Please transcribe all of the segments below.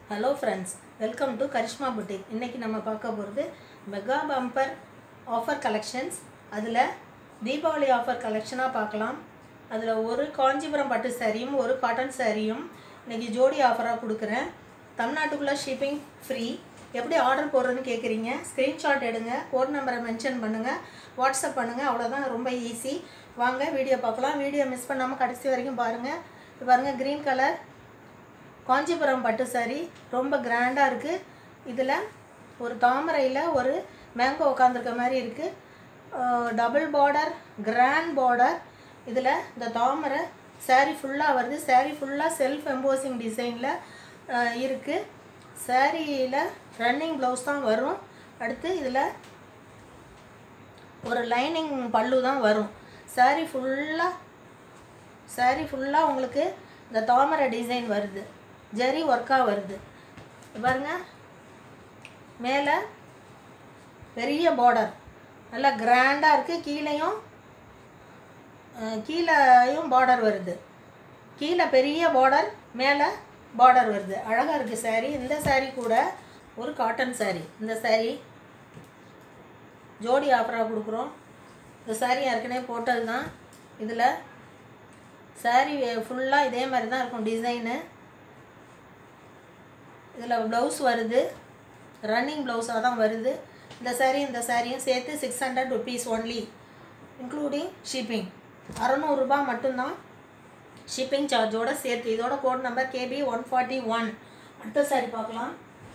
hello friends welcome to Karishma boutique இன்றைக்கி நம்ம பார்க்க போகிறது மெகா பம்பர் ஆஃபர் கலெக்ஷன்ஸ் அதில் தீபாவளி ஆஃபர் கலெக்ஷனாக பார்க்கலாம் அதில் ஒரு காஞ்சிபுரம் பட்டு சாரியும் ஒரு காட்டன் சாரியும் இன்றைக்கி ஜோடி ஆஃபராக கொடுக்குறேன் தமிழ்நாட்டுக்குள்ளே ஷிப்பிங் ஃப்ரீ எப்படி ஆர்டர் போடுறதுன்னு கேட்குறீங்க ஸ்க்ரீன்ஷாட் எடுங்க கோட் நம்பரை மென்ஷன் பண்ணுங்கள் வாட்ஸ்அப் பண்ணுங்கள் அவ்வளோதான் ரொம்ப ஈஸி வாங்க வீடியோ பார்க்கலாம் வீடியோ மிஸ் பண்ணாமல் கடைசி வரைக்கும் பாருங்கள் இது பாருங்கள் க்ரீன் கலர் காஞ்சிபுரம் பட்டு saree ரொம்ப கிராண்டாக இருக்குது இதில் ஒரு தாமரையில் ஒரு மேங்கோ உட்காந்துருக்க மாதிரி இருக்குது டபுள் பார்டர் கிராண்ட் பார்டர் இதில் இந்த தாமரை saree ஃபுல்லாக வருது saree ஃபுல்லாக செல்ஃப் எம்போசிங் டிசைனில் இருக்குது சாரியில் ரன்னிங் ப்ளவுஸ் தான் வரும் அடுத்து இதில் ஒரு லைனிங் பல்லு தான் வரும் saree ஃபுல்லாக saree ஃபுல்லாக உங்களுக்கு இந்த தாமரை டிசைன் வருது ஜரி ஒர்க்காக வருது இது பாருங்க மேலே பெரிய பார்டர் நல்லா கிராண்டாக இருக்குது கீழேயும் அஹ், கீழேயும் பார்டர் வருது கீழே பெரிய பார்டர் மேலே பார்டர் வருது அழகாக இருக்குது saree இந்த saree கூட ஒரு காட்டன் saree இந்த saree ஜோடி ஆஃபராக கொடுக்குறோம் இந்த saree ஏற்கனவே போட்டது தான் இதில் saree ஃபுல்லாக இதே மாதிரி தான் இருக்கும் டிசைனு இதில் ப்ளவுஸ் வருது ரன்னிங் ப்ளவுஸாக தான் வருது இந்த saree இந்த சாரியும் சேர்த்து six hundred rupees only including shipping அறநூறுரூபா மட்டும்தான் ஷிப்பிங் சார்ஜோட சேர்த்து இதோட code number KP one forty one அடுத்த saree பார்க்கலாம்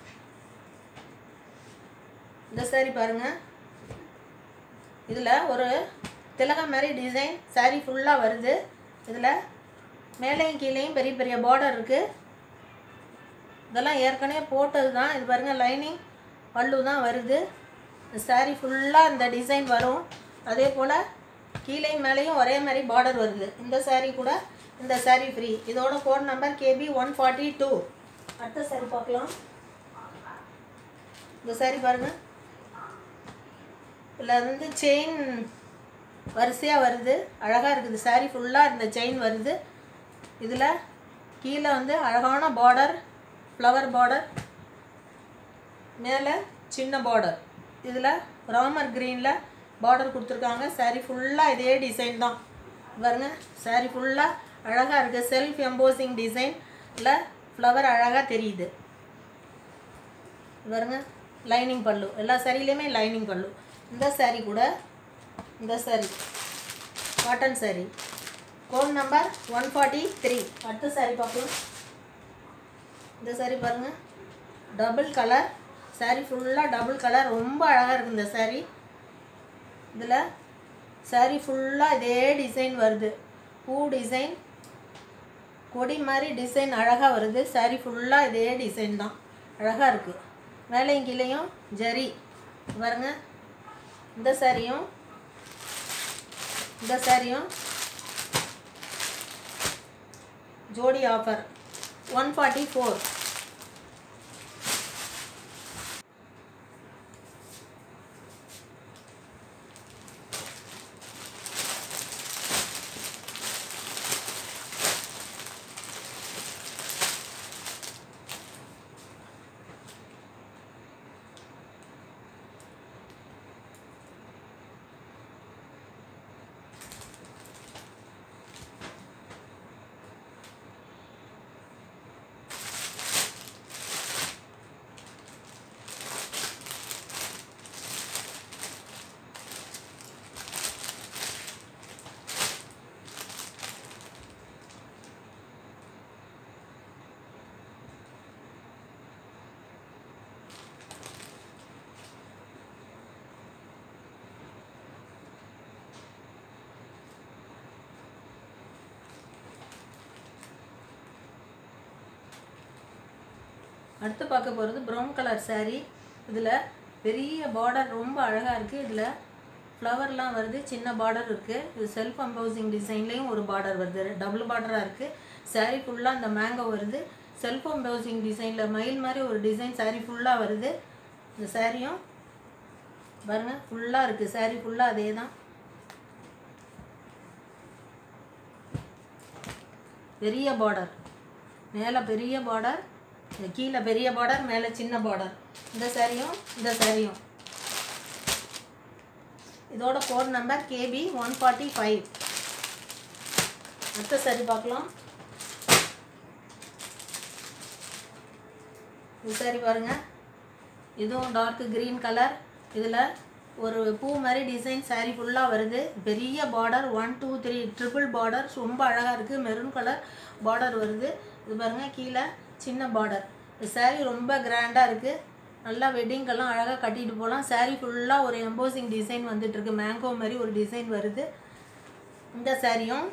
இந்த saree பாருங்கள் இதில் ஒரு திலகம் மாதிரி டிசைன் saree ஃபுல்லாக வருது இதில் மேலேயும் கீழேயும் பெரிய பெரிய பார்டர் இருக்குது இதெல்லாம் ஏற்கனவே போட்டது தான் இது பாருங்கள் லைனிங் பல்லு தான் வருது saree ஃபுல்லாக இந்த டிசைன் வரும் அதே போல் கீழேயும் மேலேயும் ஒரே மாதிரி பார்டர் வருது இந்த saree கூட இந்த saree ஃப்ரீ இதோட code number KP one forty two அடுத்த saree பார்க்கலாம் இந்த saree பாருங்கள் இதில் வந்து செயின் வரிசையாக வருது அழகாக இருக்குது saree ஃபுல்லாக இந்த செயின் வருது இதில் கீழே வந்து அழகான பார்டர் ஃப்ளவர் பார்டர் மேலே சின்ன பார்டர் இதில் ராமர் க்ரீனில் பார்டர் கொடுத்துருக்காங்க saree ஃபுல்லாக இதே டிசைன் தான் பாருங்க saree ஃபுல்லாக அழகாக இருக்குது செல்ஃப் எம்போசிங் டிசைனில் ஃப்ளவர் அழகாக தெரியுது பாருங்க லைனிங் பல்லு எல்லா சாரிலையுமே லைனிங் பல்லு இந்த saree கூட இந்த saree cotton saree code number one forty three அடுத்த saree பார்க்கலாம் இந்த saree பாருங்கள் டபுள் கலர் saree ஃபுல்லாக டபுள் கலர் ரொம்ப அழகாக இருக்குது இந்த saree இதில் saree ஃபுல்லாக இதே டிசைன் வருது பூ டிசைன் கொடி மாதிரி டிசைன் அழகாக வருது saree ஃபுல்லாக இதே டிசைன் தான் அழகாக இருக்குது மேலேயும் கீழேயும் ஜரி பாருங்க இந்த சாரியும் இந்த சாரியும் ஜோடி ஆஃபர் ஒன் ஃபார்ட்டி ஃபோர் அடுத்து பார்க்க போகிறது ப்ரௌன் கலர் saree இதில் பெரிய பார்டர் ரொம்ப அழகாக இருக்குது இதில் ஃப்ளவர்லாம் வருது சின்ன பார்டர் இருக்குது இது செல்ஃப் அம்பௌசிங் டிசைன்லேயும் ஒரு பார்டர் வருது டபுள் பார்டராக இருக்குது saree ஃபுல்லாக இந்த மேங்கோ வருது செல்ஃப் அம்பௌசிங் டிசைனில் மயில் மாதிரி ஒரு டிசைன் saree ஃபுல்லாக வருது இந்த சாரியும் பாருங்கள் ஃபுல்லாக இருக்குது saree ஃபுல்லாக அதே தான் பெரிய பார்டர் மேலே பெரிய பார்டர் இந்த கீழே பெரிய பார்டர் மேலே சின்ன பார்டர் இந்த சாரியும் இந்த சாரியும் இதோட code number KP one forty five அடுத்த சாரி பார்க்கலாம் இது சாரி பாருங்க இதுவும் டார்க் க்ரீன் கலர் இதில் ஒரு பூ மாதிரி டிசைன் saree ஃபுல்லாக வருது பெரிய border one two three triple border ரொம்ப அழகாக இருக்குது மெரூன் கலர் பார்டர் வருது இது பாருங்கள் கீழே சின்ன பார்டர் இந்த saree ரொம்ப கிராண்டாக இருக்குது நல்லா வெட்டிங்கெல்லாம் அழகாக கட்டிட்டு போகலாம் saree ஃபுல்லாக ஒரு எம்போசிங் டிசைன் வந்துட்டுருக்கு மேங்கோ மாதிரி ஒரு டிசைன் வருது இந்த சாரியும்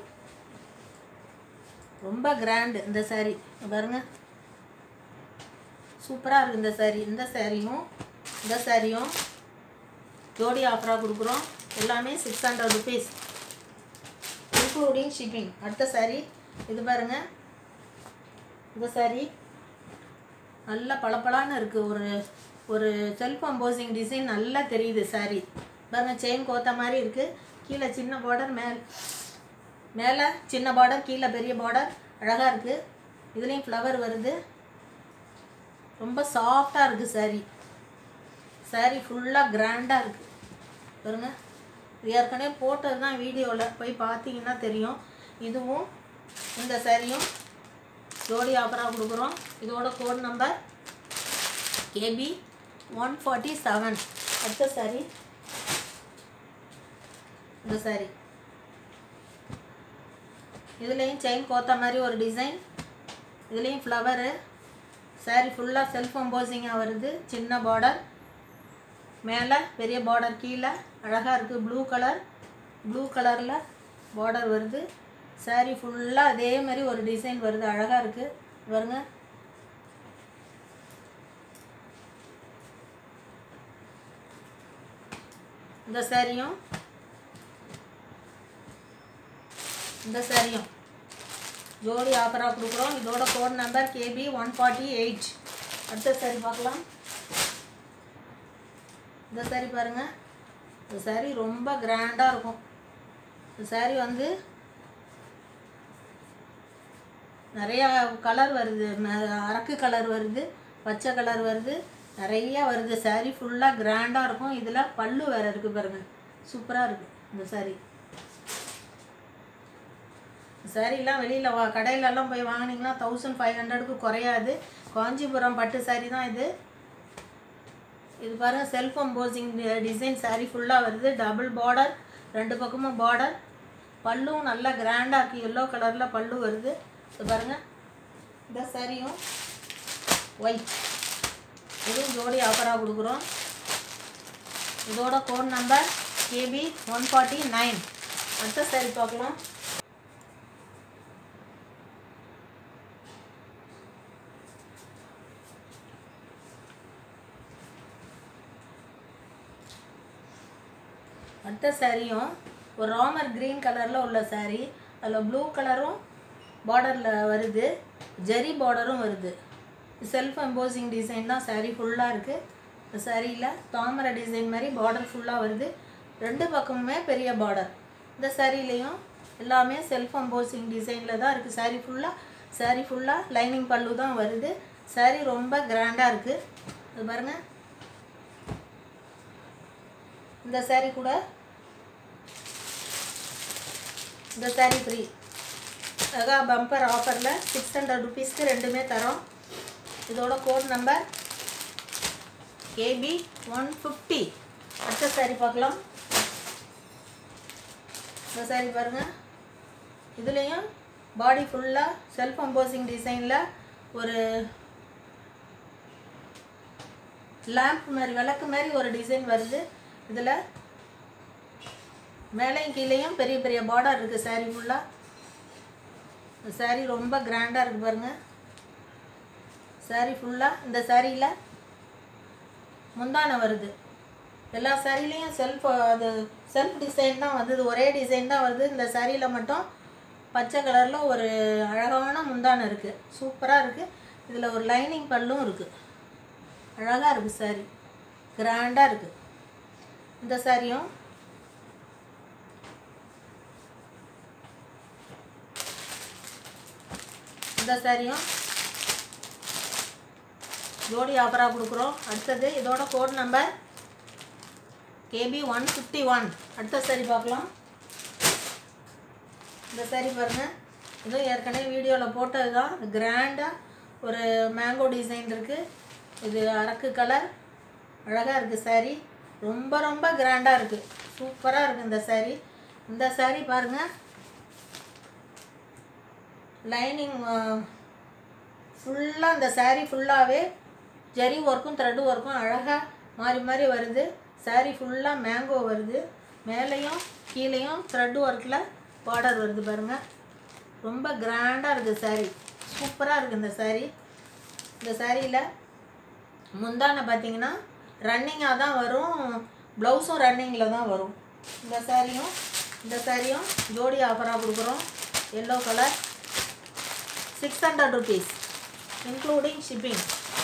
ரொம்ப கிராண்டு இந்த saree இங்க பாருங்க சூப்பராக இருக்குது இந்த saree இந்த சாரியும் இந்த சாரியும் ஜோடி ஆஃபராக கொடுக்குறோம் எல்லாமே six hundred rupees including shipping அடுத்த saree இது பாருங்க இந்த saree நல்லா பளபளன்னு இருக்குது ஒரு ஒரு செல்ஃப் அம்போசிங் டிசைன் நல்லா தெரியுது saree பாருங்க செயின் கோத்த மாதிரி இருக்குது கீழே சின்ன பார்டர் மேல் மேலே சின்ன பார்டர் கீழே பெரிய பார்டர் அழகாக இருக்குது இதுலேயும் ஃப்ளவர் வருது ரொம்ப சாஃப்டாக இருக்குது saree saree ஃபுல்லாக கிராண்டாக இருக்குது பாருங்க இது ஏற்கனவே போட்டது தான் வீடியோவில் போய் பார்த்தீங்கன்னா தெரியும் இதுவும் இந்த சாரியும் ஜோடி ஆஃபராக கொடுக்குறோம் இதோட code number KP one forty seven அடுத்த சாரி இந்த சாரி இதுலேயும் செயின் கோத்த மாதிரி ஒரு டிசைன் இதுலேயும் ஃப்ளவரு saree ஃபுல்லாக செல்ஃப் அம்போசிங்காக வருது சின்ன பார்டர் மேலே பெரிய பார்டர் கீழே அழகாக இருக்குது ப்ளூ கலர் ப்ளூ கலரில் பார்டர் வருது saree ஃபுல்லாக அதே மாதிரி ஒரு டிசைன் வருது அழகாக இருக்குது பாருங்க இந்த சாரியும் இந்த சாரியும் ஜோடி ஆஃபராக கொடுக்குறோம் இதோட code number KP one forty eight அடுத்த சாரி பார்க்கலாம் இந்த சாரி பாருங்க இந்த சாரி ரொம்ப கிராண்டாக இருக்கும் இந்த சாரி வந்து நிறையா கலர் வருது ம- அரக்கு கலர் வருது பச்சை கலர் வருது நிறையா வருது saree ஃபுல்லாக கிராண்டாக இருக்கும் இதில் பல்லு வேறு இருக்குது பாருங்க சூப்பராக இருக்குது இந்த saree சாரீலாம் வெளியில் வா கடையிலலாம் போய் வாங்கினீங்கன்னா தௌசண்ட் ஃபைவ் ஹண்ட்ரடுக்கு குறையாது காஞ்சிபுரம் பட்டு saree தான் இது இது பாருங்க செல்ஃப் அம்போசிங் டிசைன் saree ஃபுல்லாக வருது டபுள் பார்டர் ரெண்டு பக்கமும் பார்டர் பல்லும் நல்லா கிராண்டாக இருக்குது எல்லோ கலரில் பல்லு வருது இது பாருங்க இந்த சாரியும் ஒயிட் இதுவும் ஜோடி ஆஃபராக கொடுக்குறோம் இதோட code number KP one forty nine அடுத்த சாரி பார்க்கலாம் அடுத்த சாரியும் ஒரு ராமர் க்ரீன் கலரில் உள்ள saree அதில் ப்ளூ கலரும் பார்டரில் வருது ஜெரி பார்டரும் வருது செல்ஃப் எம்போசிங் டிசைன் தான் saree ஃபுல்லாக இருக்குது இந்த சாரியில் தாமரை டிசைன் மாதிரி பார்டர் ஃபுல்லாக வருது ரெண்டு பக்கமுமே பெரிய பார்டர் இந்த சாரிலையும் எல்லாமே செல்ஃப் எம்போசிங் டிசைனில் தான் இருக்குது saree ஃபுல்லாக saree ஃபுல்லாக லைனிங் பல்லு தான் வருது saree ரொம்ப கிராண்டாக இருக்குது இது பாருங்கள் இந்த saree கூட இந்த saree ஃப்ரீ மெகா பம்பர் ஆஃபரில் சிக்ஸ் ஹண்ட்ரட் ருபீஸ்க்கு ரெண்டுமே தரோம் இதோட code number KP one fifty அடுத்த saree பார்க்கலாம் இந்த saree பாருங்கள் இதுலேயும் பாடி ஃபுல்லாக செல்ஃப் அம்போசிங் டிசைனில் ஒரு லேம்ப் மாதிரி விளக்கு மாதிரி ஒரு டிசைன் வருது இதில் மேலேயும் கீழேயும் பெரிய பெரிய பார்டர் இருக்குது saree ஃபுல்லாக saree ரொம்ப கிராண்டாக இருக்குது பாருங்கள் saree ஃபுல்லாக இந்த சாரியில் முந்தானை வருது எல்லா சாரிலையும் செல்ஃப் அது செல்ஃப் டிசைன் தான் வந்தது ஒரே டிசைன் தான் வருது இந்த சாரியில் மட்டும் பச்சை கலரில் ஒரு அழகான முந்தானை இருக்குது சூப்பராக இருக்குது இதில் ஒரு லைனிங் பல்லும் இருக்குது அழகாக இருக்குது saree கிராண்டாக இருக்குது இந்த சாரியும் இந்த சாரியும் ஜோடி ஆஃபராக கொடுக்குறோம் அடுத்தது இதோட code number KP one fifty one அடுத்த சாரி பார்க்கலாம் இந்த சாரி பாருங்கள் இதுவும் ஏற்கனவே வீடியோவில் போட்டது தான் கிராண்டாக ஒரு மேங்கோ டிசைன் இருக்குது இது அரக்கு கலர் அழகாக இருக்குது saree ரொம்ப ரொம்ப கிராண்டாக இருக்குது சூப்பராக இருக்குது இந்த saree இந்த saree பாருங்கள் லைனிங் ஃபுல்லாக இந்த saree ஃபுல்லாகவே ஜரி ஒர்க்கும் த்ரெட் ஒர்க்கும் அழகாக மாறி மாறி வருது saree ஃபுல்லாக மேங்கோ வருது மேலேயும் கீழேயும் த்ரெட் ஒர்க்கில் பார்டர் வருது பாருங்கள் ரொம்ப கிராண்டாக இருக்குது saree சூப்பராக இருக்குது இந்த saree இந்த சாரியில் முந்தானை பார்த்தீங்கன்னா ரன்னிங்காக தான் வரும் ப்ளவுஸும் ரன்னிங்கில் தான் வரும் இந்த சாரியும் இந்த சாரியும் ஜோடி ஆஃபராக கொடுக்குறோம் yellow colour six hundred rupees including shipping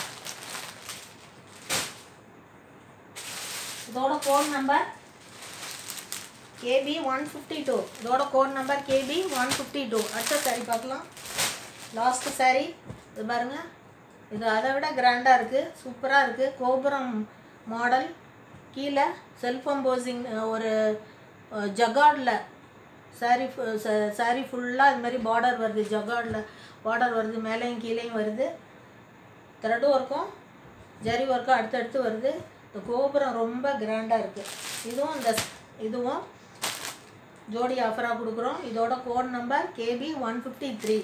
இதோட code number KP one fifty two இதோட code number KP one fifty two அடுத்த சாரி பார்க்கலாம் லாஸ்ட்டு சாரி இது பாருங்கள் இது அதை விட கிராண்டாக இருக்குது சூப்பராக இருக்குது கோபுரம் மாடல் கீழே செல்ஃப் எம்போசிங் ஒரு ஜகார்டில் சாரி சாரி ஃபுல்லாக இது மாதிரி பார்டர் வருது ஜகார்டில் பார்டர் வருது மேலேயும் கீழேயும் வருது த்ரெட் ஒர்க்கும் ஜரி ஒர்க்கும் அடுத்தடுத்து வருது இந்த கோபுரம் ரொம்ப கிராண்டாக இருக்குது இதுவும் இந்த இதுவும் ஜோடி ஆஃபராக கொடுக்குறோம் இதோட code number KP one fifty three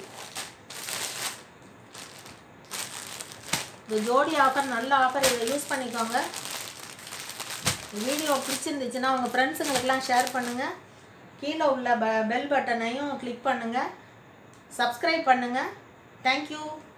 இந்த ஜோடி ஆஃபர் நல்ல ஆஃபர் இதை யூஸ் பண்ணிக்கோங்க வீடியோ பிடிச்சிருந்துச்சுன்னா உங்கள் ஃப்ரெண்ட்ஸுங்களுக்கெல்லாம் ஷேர் பண்ணுங்கள் கீழே உள்ள பெ பெல் பட்டனையும் கிளிக் பண்ணுங்கள் சப்ஸ்கிரைப் பண்ணுங்கள் தேங்க்யூ